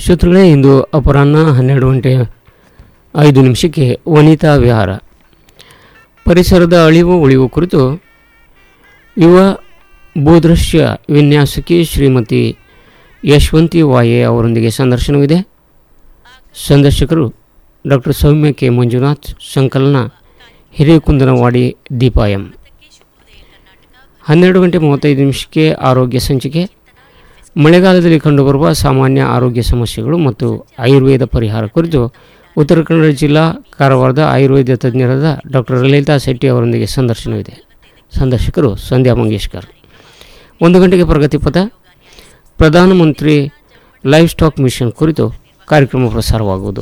ಶ್ರೋತೃಗಳೇ ಇಂದು ಅಪರಾಹ್ನ ಹನ್ನೆರಡು ಗಂಟೆ ಐದು ನಿಮಿಷಕ್ಕೆ ವನಿತಾ ವಿಹಾರ ಪರಿಸರದ ಅಳಿವು ಉಳಿವು ಕುರಿತು ಯುವ ಭೂದೃಶ್ಯ ವಿನ್ಯಾಸಕಿ ಶ್ರೀಮತಿ ಯಶವಂತಿ ವಾಯೆ ಅವರೊಂದಿಗೆ ಸಂದರ್ಶನವಿದೆ ಸಂದರ್ಶಕರು ಡಾಕ್ಟರ್ ಸೌಮ್ಯ ಕೆ ಮಂಜುನಾಥ್ ಸಂಕಲನ ಹಿರೇಕುಂದನವಾಡಿ ದೀಪಾ ಎಂ ಹನ್ನೆರಡು ಗಂಟೆ ಮೂವತ್ತೈದು ನಿಮಿಷಕ್ಕೆ ಆರೋಗ್ಯ ಸಂಚಿಕೆ ಮಳೆಗಾಲದಲ್ಲಿ ಕಂಡುಬರುವ ಸಾಮಾನ್ಯ ಆರೋಗ್ಯ ಸಮಸ್ಯೆಗಳು ಮತ್ತು ಆಯುರ್ವೇದ ಪರಿಹಾರ ಕುರಿತು ಉತ್ತರ ಕನ್ನಡ ಜಿಲ್ಲಾ ಕಾರವಾರದ ಆಯುರ್ವೇದ ತಜ್ಞರಾದ ಡಾಕ್ಟರ್ ಲಲಿತಾ ಶೆಟ್ಟಿ ಅವರೊಂದಿಗೆ ಸಂದರ್ಶನವಿದೆ ಸಂದರ್ಶಕರು ಸಂಧ್ಯಾ ಮಂಗೇಶ್ಕರ್ ಒಂದು ಗಂಟೆಗೆ ಪ್ರಗತಿ ಪಥ ಪ್ರಧಾನಮಂತ್ರಿ ಲೈಫ್ ಸ್ಟಾಕ್ ಮಿಷನ್ ಕುರಿತು ಕಾರ್ಯಕ್ರಮ ಪ್ರಸಾರವಾಗುವುದು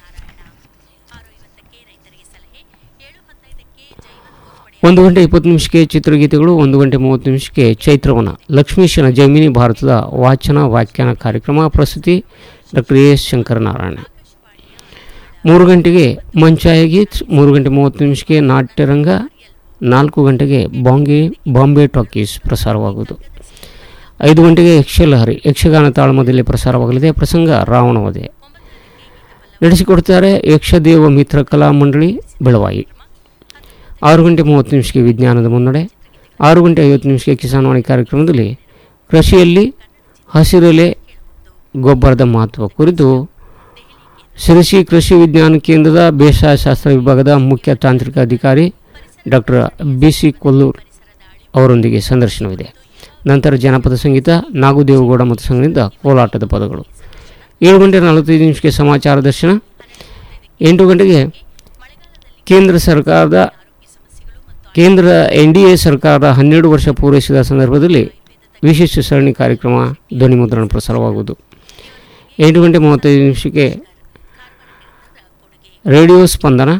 ಒಂದು ಗಂಟೆ ಇಪ್ಪತ್ತು ನಿಮಿಷಕ್ಕೆ ಚಿತ್ರಗೀತೆಗಳು ಒಂದು ಗಂಟೆ ಮೂವತ್ತು ನಿಮಿಷಕ್ಕೆ ಚೈತ್ರವನ ಲಕ್ಷ್ಮೀಶನ ಜೈಮಿನಿ ಭಾರತದ ವಾಚನ ವ್ಯಾಖ್ಯಾನ ಕಾರ್ಯಕ್ರಮ ಪ್ರಸ್ತುತಿ ಡಾಕ್ಟರ್ ಎ ಎಸ್ ಶಂಕರನಾರಾಯಣ ಮೂರು ಗಂಟೆಗೆ ಮಂಚಾಯ ಗೀತ್ ಮೂರು ಗಂಟೆ ಮೂವತ್ತು ನಿಮಿಷಕ್ಕೆ ನಾಟ್ಯರಂಗ ನಾಲ್ಕು ಗಂಟೆಗೆ ಬಾಂಬೆ ಬಾಂಬೆ ಟಾಕೀಸ್ ಪ್ರಸಾರವಾಗುವುದು ಐದು ಗಂಟೆಗೆ ಯಕ್ಷಲಹರಿ ಯಕ್ಷಗಾನ ತಾಳಮದಲ್ಲಿ ಪ್ರಸಾರವಾಗಲಿದೆ ಪ್ರಸಂಗ ರಾವಣವಧೆ ನಡೆಸಿಕೊಡ್ತಾರೆ ಯಕ್ಷದೇವ ಮಿತ್ರ ಕಲಾ ಮಂಡಳಿ ಬೆಳವಾಯಿ ಆರು ಗಂಟೆ ಮೂವತ್ತು ನಿಮಿಷಕ್ಕೆ ವಿಜ್ಞಾನದ ಮುನ್ನಡೆ ಆರು ಗಂಟೆ ಐವತ್ತು ನಿಮಿಷಕ್ಕೆ ಕಿಸಾನ್ವಾಣಿ ಕಾರ್ಯಕ್ರಮದಲ್ಲಿ ಕೃಷಿಯಲ್ಲಿ ಹಸಿರೆಲೆ ಗೊಬ್ಬರದ ಮಹತ್ವ ಕುರಿತು ಶಿರಸಿ ಕೃಷಿ ವಿಜ್ಞಾನ ಕೇಂದ್ರದ ಬೇಸಾಯ ಶಾಸ್ತ್ರ ವಿಭಾಗದ ಮುಖ್ಯ ತಾಂತ್ರಿಕ ಅಧಿಕಾರಿ ಡಾಕ್ಟರ್ ಬಿ ಸಿ ಕೊಲ್ಲೂರ್ ಅವರೊಂದಿಗೆ ಸಂದರ್ಶನವಿದೆ ನಂತರ ಜನಪದ ಸಂಗೀತ ನಾಗುದೇವಗೌಡ ಮತ್ತು ಸಂಘದಿಂದ ಕೋಲಾಟದ ಪದಗಳು ಏಳು ಗಂಟೆ ನಲವತ್ತೈದು ನಿಮಿಷಕ್ಕೆ ಸಮಾಚಾರ ದರ್ಶನ ಎಂಟು ಗಂಟೆಗೆ ಕೇಂದ್ರ ಸರ್ಕಾರದ ಕೇಂದ್ರ ಎನ್ ಡಿ ಎ ಸರ್ಕಾರ ಹನ್ನೆರಡು ವರ್ಷ ಪೂರೈಸಿದ ಸಂದರ್ಭದಲ್ಲಿ ವಿಶೇಷ ಸರಣಿ ಕಾರ್ಯಕ್ರಮ ಧ್ವನಿಮುದ್ರಣ ಪ್ರಸಾರವಾಗುವುದು ಎಂಟು ಗಂಟೆ ಮೂವತ್ತೈದು ನಿಮಿಷಕ್ಕೆ ರೇಡಿಯೋ ಸ್ಪಂದನ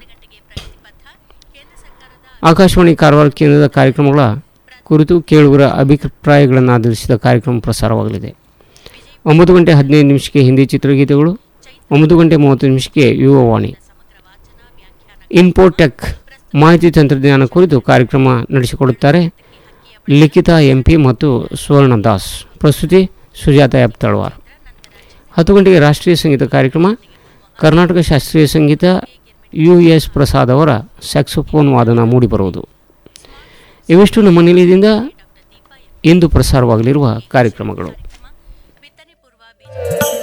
ಆಕಾಶವಾಣಿ ಕಾರವಾರ ಕೇಂದ್ರದ ಕಾರ್ಯಕ್ರಮಗಳ ಕುರಿತು ಕೇಳುಗರ ಅಭಿಪ್ರಾಯಗಳನ್ನು ಆಧರಿಸಿದ ಕಾರ್ಯಕ್ರಮ ಪ್ರಸಾರವಾಗಲಿದೆ ಒಂಬತ್ತು ಗಂಟೆ ಹದಿನೈದು ನಿಮಿಷಕ್ಕೆ ಹಿಂದಿ ಚಿತ್ರಗೀತೆಗಳು ಒಂಬತ್ತು ಗಂಟೆ ಮೂವತ್ತು ನಿಮಿಷಕ್ಕೆ ಯುವವಾಣಿ ಇನ್ಪೋಟೆಕ್ ಮಾಹಿತಿ ತಂತ್ರಜ್ಞಾನ ಕುರಿತು ಕಾರ್ಯಕ್ರಮ ನಡೆಸಿಕೊಡುತ್ತಾರೆ ಲಿಖಿತಾ ಎಂಪಿ ಮತ್ತು ಸುವರ್ಣ ದಾಸ್ ಪ್ರಸ್ತುತಿ ಸುಜಾತ ಎಫ್ ತಳವಾರ್ ಹತ್ತು ಗಂಟೆಗೆ ರಾಷ್ಟ್ರೀಯ ಸಂಗೀತ ಕಾರ್ಯಕ್ರಮ ಕರ್ನಾಟಕ ಶಾಸ್ತ್ರೀಯ ಸಂಗೀತ ಯು ಎಸ್ ಪ್ರಸಾದ್ ಅವರ ಸ್ಯಾಕ್ಸೋಫೋನ್ ವಾದನ ಮೂಡಿಬರುವುದು ಇವಿಷ್ಟು ನಮ್ಮ ನಿಲಯದಿಂದ ಇಂದು ಪ್ರಸಾರವಾಗಲಿರುವ ಕಾರ್ಯಕ್ರಮಗಳು ಬಿತ್ತನೆ ಪೂರ್ವ ಬೀಜ